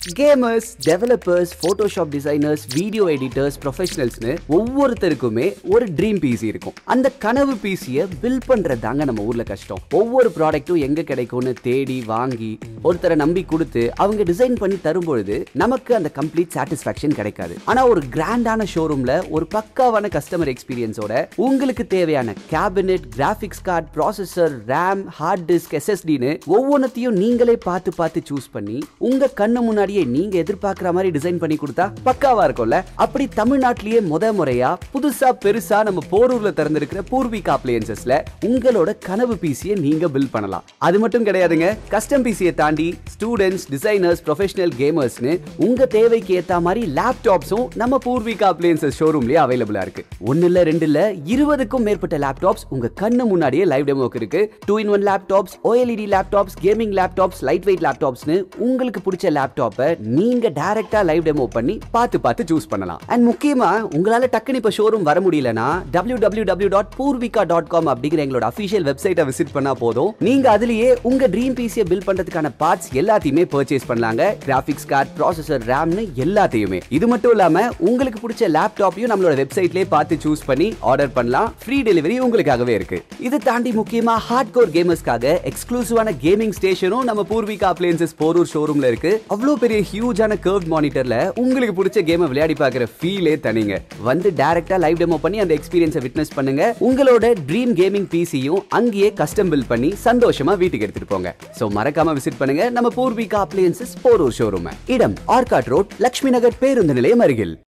gamers developers Photoshop designers video editors ப்ரொஃபஷனல்ஸ்னு ஒவ்வொருத்தருக்குமே ஒரு ட்ரீம் பிசி இருக்கும் அந்த கனவு பிசியை பில் பண்றது தாங்க நம்ம ஊர்ல கஷ்டம் ஒவ்வொரு ப்ராடக்ட்டும் எங்க கிடைக்கும்னு தேடி வாங்கி ஒருத்தரை நம்பி கொடுத்து அவங்க டிசைன் பண்ணி தரும்பொழுது நமக்கு அந்த கம்ப்ளீட் சாட்டிஸ்ஃபேக்ஷன் கிடைக்காது ஆனா ஒரு கிராண்டான ஷோரூம்ல ஒரு பக்காவான கஸ்டமர் எக்ஸ்பீரியன்ஸோட உங்களுக்கு தேவையான cabinet graphics card processor RAM hard disk எஸ்எஸ்டின்னு ஒவ்வொன்றத்தையும் நீங்களே பார்த்து பார்த்து சூஸ் பண்ணி உங்க கண்ணு முன்னாடியே நீங்க எதிர்பார்க்குற மாதிரி டிசைன் பண்ணி கொடுத்தா பக்காவா இருக்கும்ல அப்படி தமிழ்நாட்டிலேயே முத முறையா புதுசா பெருசா நம்ம போரூர்ல திறந்திருக்கிற பூர்விகா அப்ளையன்சஸ்ல உங்களோட கனவு பிசியை நீங்க பில் பண்ணலாம் அது மட்டும் கிடையாதுங்க கஸ்டம் பிசியை தாண்டி ஸ்டூடெண்ட்ஸ் டிசைனர்ஸ் ப்ரொஃபஷனல் கேமர்ஸ்னு உங்க தேவைக்கு ஏத்த மாதிரி லேப்டாப்ஸும் நம்ம பூர்விகா அப்ளையன்சஸ் ஷோரூம்லயே அவைலபிளா இருக்கு ஒன்னு இல்ல ரெண்டு இல்ல இருபதுக்கும் மேற்பட்ட லேப்டாப்ஸ் உங்க கண்ணு முன்னாடியே லைவ் டெமோக்கு இருக்கு two in one laptops OLED laptops gaming laptops light weight லேப்டாப்ஸ்னு உங்களுக்கு பிடிச்ச லேப்டாப்பை நீங்க டைரக்டா லைவ் டெமோ பண்ணி பார்த்து பார்த்து சூஸ் பண்ணலாம் அண்ட் முக்கியமா உங்களால டக்குனு இப்ப ஷோரூம் வர முடியலனா W W W dot Poorvika dot com அப்படிங்கிற எங்களோட அஃபிஷியல் வெப்சைட்டை விசிட் பண்ணா போதும் நீங்க அதுலயே உங்க ட்ரீம் பிசியை பில் பண்றதுக்கான பார்ட்ஸ் எல்லாத்தையுமே பர்ச்சேஸ் பண்ணலாங்க கிராஃபிக்ஸ் கார்டு ப்ராசஸர் ரேம்னு எல்லாத்தையுமே இது மட்டும் இல்லாம உங்களுக்கு பிடிச்ச லேப்டாப்பையும் நம்மளோட வெப்சைட்லயே பார்த்து சூஸ் பண்ணி ஆர்டர் பண்ணலாம் ஃப்ரீ டெலிவரி உங்களுக்காகவே இருக்கு இது தாண்டி முக்கியமா ஹார்ட் கோர் கேமர்ஸ்க்காக எக்ஸ்க்ளூசிவான கேமிங் ஸ்டேஷனும் நம்ம பூர்விகா அப்ளையன்சஸ் போரூர் ஷோரூம்ல இருக்கு அவ்வளோ பெரிய ஹியூஜான கர்வ் மானிட்டர்ல உங்களுக்கு பிடிச்ச கேமை விளையாடி பார்க்குற ஃபீலே தனிங்க வந்து டைரக்டா லைவ் டெமோ பண்ணி அந்த எக்ஸ்பீரியன்ஸை விட்னஸ் பண்ணுங்க உங்களோட ட்ரீம் கேமிங் பிசியும் அங்கேயே கஸ்டம் பில் பண்ணி சந்தோஷமா வீட்டுக்கு எடுத்துட்டு போங்க சோ மறக்காம விசிட் பண்ணுங்க நம்ம பூர்விகா அப்ளையன்சஸ் போரூர் ஷோரூம் இடம் ஆர்காட் ரோட் லட்சுமி நகர் பேருந்து நிலையம் அருகில்